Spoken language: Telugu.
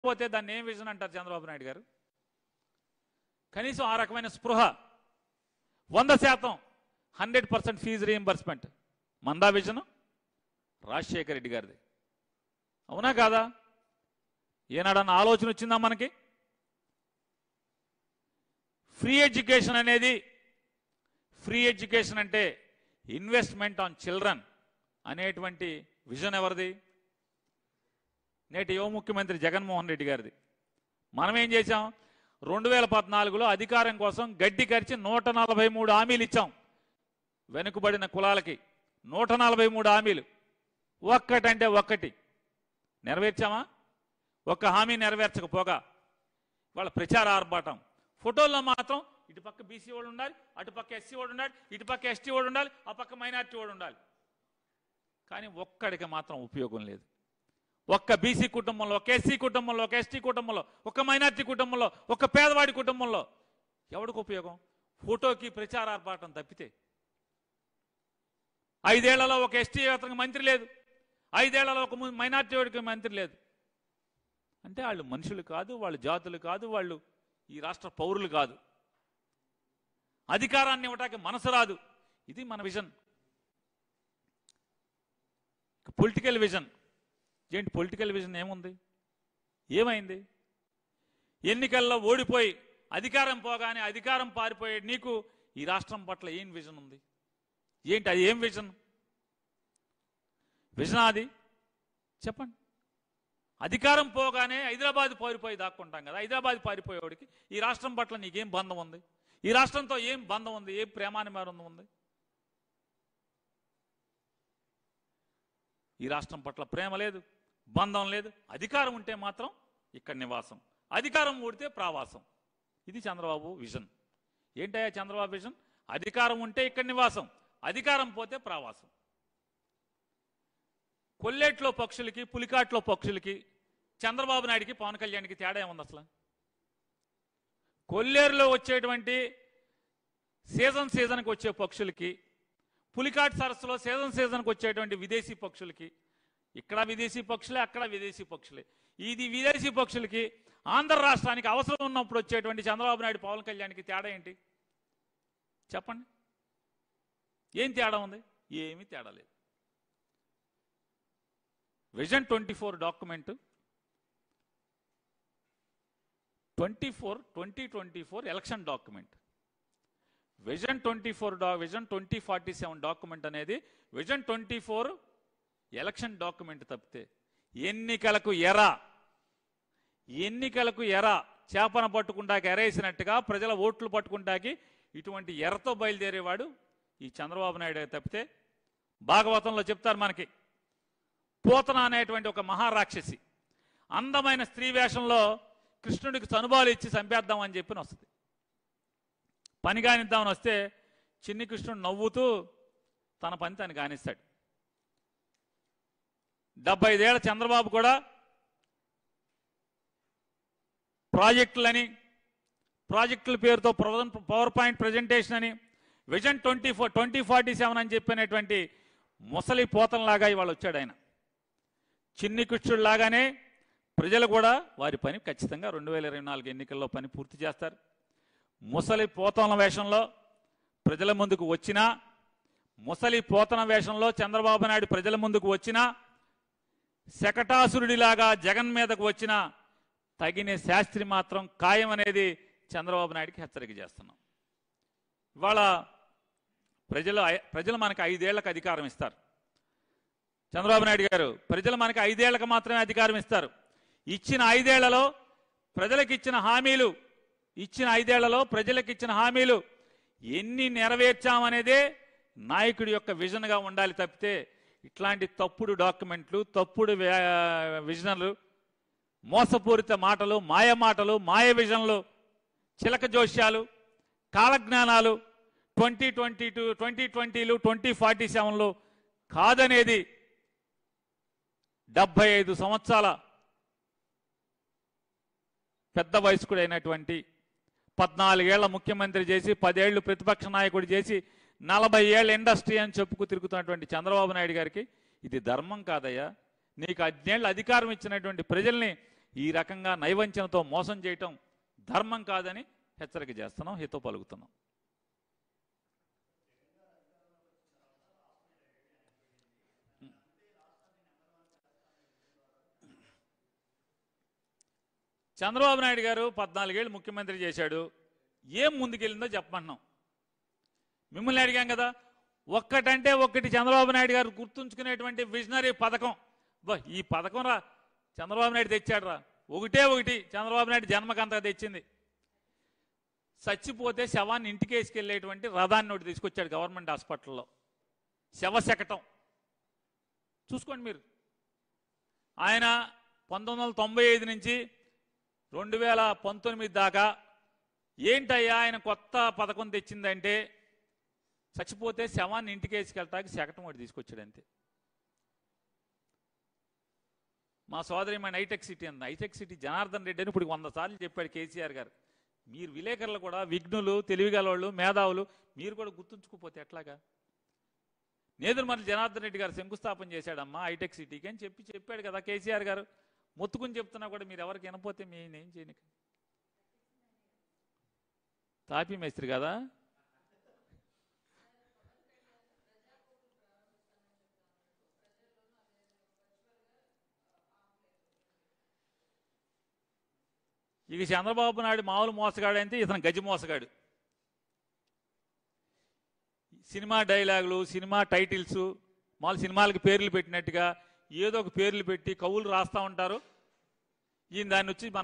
పోతే దాన్ని ఏం విజన్ అంటారు చంద్రబాబు నాయుడు గారు కనీసం ఆ రకమైన స్పృహ వంద శాతం హండ్రెడ్ పర్సెంట్ ఫీజు రీఎంబర్స్మెంట్ మందా విజన్ రాజశేఖర రెడ్డి గారిది అవునా కాదా ఏనాడన్న ఆలోచన వచ్చిందా మనకి ఫ్రీ ఎడ్యుకేషన్ అనేది ఫ్రీ ఎడ్యుకేషన్ అంటే ఇన్వెస్ట్మెంట్ ఆన్ చిల్డ్రన్ అనేటువంటి విజన్ ఎవరిది నేటి యువ ముఖ్యమంత్రి జగన్మోహన్ రెడ్డి గారిది మనం ఏం చేశాం రెండు వేల పద్నాలుగులో అధికారం కోసం గడ్డి కరిచి నూట నలభై మూడు హామీలు ఇచ్చాం వెనుకబడిన కులాలకి నూట నలభై మూడు హామీలు ఒక్కటంటే ఒక్కటి నెరవేర్చామా ఒక్క హామీ నెరవేర్చకపోగా వాళ్ళ ప్రచార ఆర్భాటం ఫోటోల్లో మాత్రం ఇటు పక్క బీసీ వాడు ఉండాలి అటు పక్క ఎస్సీ వాడు ఉండాలి ఇటు పక్క ఎస్టీ వాడు ఉండాలి ఆ పక్క మైనార్టీ వాడు ఉండాలి కానీ ఒక్కడికి మాత్రం ఉపయోగం లేదు ఒక్క బీసీ కుటుంబంలో ఒక ఎస్సీ కుటుంబంలో ఒక ఎస్టీ కుటుంబంలో ఒక మైనార్టీ కుటుంబంలో ఒక పేదవాడి కుటుంబంలో ఎవడికి ఉపయోగం ఫోటోకి ప్రచార ఆర్భాటం తప్పితే ఐదేళ్లలో ఒక ఎస్టీ అతనికి మంత్రి లేదు ఐదేళ్లలో ఒక ము- మైనార్టీ వాడికి మంత్రి లేదు అంటే వాళ్ళు మనుషులు కాదు వాళ్ళు జాతులు కాదు వాళ్ళు ఈ రాష్ట్ర పౌరులు కాదు అధికారాన్ని ఇవ్వటానికి మనసు రాదు ఇది మన విజన్ పొలిటికల్ విజన్ ఏంటి పొలిటికల్ విజన్ ఏముంది ఏమైంది ఎన్నికల్లో ఓడిపోయి అధికారం పోగానే అధికారం పారిపోయే నీకు ఈ రాష్ట్రం పట్ల ఏం విజన్ ఉంది ఏంటి అది ఏం విజన్ విజన్ అది చెప్పండి అధికారం పోగానే హైదరాబాద్ పారిపోయి దాక్కుంటాం కదా హైదరాబాద్ పారిపోయేవాడికి ఈ రాష్ట్రం పట్ల నీకేం బంధం ఉంది ఈ రాష్ట్రంతో ఏం బంధం ఉంది ఏం ప్రేమానిమారం ఉంది ఈ రాష్ట్రం పట్ల ప్రేమ లేదు బంధం లేదు అధికారం ఉంటే మాత్రం ఇక్కడ నివాసం అధికారం ఊడితే ప్రావాసం ఇది చంద్రబాబు విజన్ ఏంటయ్యా చంద్రబాబు విజన్ అధికారం ఉంటే ఇక్కడ నివాసం అధికారం పోతే ప్రావాసం కొల్లేట్లో పక్షులకి పులికాట్లో పక్షులకి చంద్రబాబు నాయుడికి పవన్ కళ్యాణ్కి తేడా ఏముంది అసలు కొల్లేరులో వచ్చేటువంటి సీజన్ సీజన్కి వచ్చే పక్షులకి పులికాట్ సరస్సులో సీజన్ సీజన్కి వచ్చేటువంటి విదేశీ పక్షులకి ఇక్కడ విదేశీ పక్షులే అక్కడ విదేశీ పక్షులే ఇది విదేశీ పక్షులకి ఆంధ్ర రాష్ట్రానికి అవసరం ఉన్నప్పుడు వచ్చేటువంటి చంద్రబాబు నాయుడు పవన్ కళ్యాణ్కి తేడా ఏంటి చెప్పండి ఏం తేడా ఉంది ఏమీ తేడా లేదు vision twenty four document twenty four twenty twenty four election document vision twenty four డా vision twenty forty seven document అనేది vision twenty four election document తప్పితే ఎన్నికలకు ఎరా ఎన్నికలకు ఎర చేపన పట్టుకుంటాకి ఎరేసినట్టుగా ప్రజల ఓట్లు పట్టుకుంటాకి ఇటువంటి ఎరతో బయలుదేరేవాడు ఈ చంద్రబాబు నాయుడు తప్పితే భాగవతంలో చెప్తారు మనకి పోతన అనేటువంటి ఒక మహారాక్షసి అందమైన స్త్రీ వేషంలో కృష్ణుడికి చనుబాలు ఇచ్చి చంపేద్దామని చెప్పి వస్తుంది పని కానిద్దామని వస్తే చిన్ని కృష్ణుడు నవ్వుతూ తన పని తను కానిస్తాడు డెబ్బై ఐదేళ్ల చంద్రబాబు కూడా ప్రాజెక్టులని ప్రాజెక్టుల పేరుతో ప్రజెంట్ పవర్ పాయింట్ ప్రజెంటేషన్ అని vision twenty four twenty forty seven అని చెప్పినటువంటి ముసలి పోతంలాగా ఇవాళ వచ్చాడు ఆయన చిన్ని కృష్ణుడు లాగానే ప్రజలు కూడా వారి పని ఖచ్చితంగా రెండు వేల ఇరవై నాలుగు ఎన్నికల్లో పని పూర్తి చేస్తారు ముసలి పోతన వేషంలో ప్రజల ముందుకు వచ్చినా ముసలి పోతన వేషంలో చంద్రబాబు నాయుడు ప్రజల ముందుకు వచ్చినా శకటాసురుడిలాగా జగన్ మీదకు వచ్చిన తగిన శాస్త్రి మాత్రం ఖాయం అనేది చంద్రబాబు నాయుడికి హెచ్చరిక చేస్తున్నాం ఇవాళ ప్రజలు ఐ- ప్రజలు మనకి ఐదేళ్లకు అధికారం ఇస్తారు చంద్రబాబు నాయుడు గారు ప్రజలు మనకి ఐదేళ్లకు మాత్రమే అధికారం ఇస్తారు ఇచ్చిన ఐదేళ్లలో ప్రజలకు ఇచ్చిన హామీలు ఇచ్చిన ఐదేళ్లలో ప్రజలకు ఇచ్చిన హామీలు ఎన్ని నెరవేర్చామనేదే నాయకుడి యొక్క విజన్గా ఉండాలి తప్పితే ఇట్లాంటి తప్పుడు డాక్యుమెంట్లు తప్పుడు వ్యా- విజన్లు మోసపూరిత మాటలు మాయ మాటలు మాయ విజన్లు చిలక జోష్యాలు కాలజ్ఞానాలు ట్వంటీ ట్వంటీ టూ ట్వంటీ ట్వంటీలు ట్వంటీ ఫార్టీ సెవెన్లు కాదనేది డెబ్బై ఐదు సంవత్సరాల పెద్ద వయస్కుడైనటువంటి పద్నాలుగేళ్ల ముఖ్యమంత్రి చేసి పదేళ్లు ప్రతిపక్ష నాయకుడు చేసి నలభై ఏళ్ళ ఇండస్ట్రీ అని చెప్పుకు తిరుగుతున్నటువంటి చంద్రబాబు నాయుడు గారికి ఇది ధర్మం కాదయ్యా నీకు అజ్ఞేళ్ళు అధికారం ఇచ్చినటువంటి ప్రజల్ని ఈ రకంగా నైవంచనతో మోసం చేయటం ధర్మం కాదని హెచ్చరిక చేస్తున్నాం హితో పలుకుతున్నాం చంద్రబాబు నాయుడు గారు పద్నాలుగేళ్ళు ముఖ్యమంత్రి చేశాడు ఏం ముందుకెళ్ళిందో చెప్పమంటున్నాం మిమ్మల్ని అడిగాం కదా ఒక్కటంటే ఒక్కటి చంద్రబాబు నాయుడు గారు గుర్తుంచుకునేటువంటి విజనరీ పథకం బా ఈ పథకం రా చంద్రబాబు నాయుడు తెచ్చాడు రా ఒకటే ఒకటి చంద్రబాబు నాయుడు జన్మకంతగా తెచ్చింది చచ్చిపోతే శవాన్ని ఇంటికి వేసుకెళ్ళేటువంటి రథాన్ని ఒకటి తీసుకొచ్చాడు గవర్నమెంట్ హాస్పిటల్లో శవశకటం చూసుకోండి మీరు ఆయన పంతొమ్మిది వందల తొంభై ఐదు నుంచి రెండు వేల పంతొమ్మిది దాకా ఏంటయ్యా ఆయన కొత్త పథకం తెచ్చిందంటే చచ్చిపోతే శవాన్ని ఇంటికి వేసుకెళ్తాకి శకటం ఒకటి తీసుకొచ్చాడు అంతే మా సోదరి మన హైటెక్ సిటీ అంది హైటెక్ సిటీ జనార్దన్ రెడ్డి అని ఇప్పుడు వంద సార్లు చెప్పాడు కేసీఆర్ గారు మీరు విలేకరులు కూడా విఘ్నులు తెలివిగలవాళ్ళు మేధావులు మీరు కూడా గుర్తుంచుకోపోతే ఎట్లాగా నేదురుమల్లి జనార్దన్ రెడ్డి గారు శంకుస్థాపన చేశాడమ్మా హైటెక్ సిటీకి అని చెప్పి చెప్పాడు కదా కేసీఆర్ గారు మొత్తుకుని చెప్తున్నా కూడా మీరు ఎవరికి వినపోతే మీ ఏం చేయను తాపీ మేస్త్రి కదా ఇక చంద్రబాబు నాయుడు మామూలు మోసగాడు అంటే ఇతను గజి మోసగాడు సినిమా డైలాగులు సినిమా టైటిల్స్ మామూలు సినిమాలకి పేర్లు పెట్టినట్టుగా ఏదో ఒక పేర్లు పెట్టి కవులు రాస్తా ఉంటారు ఈయన దాన్ని వచ్చి మన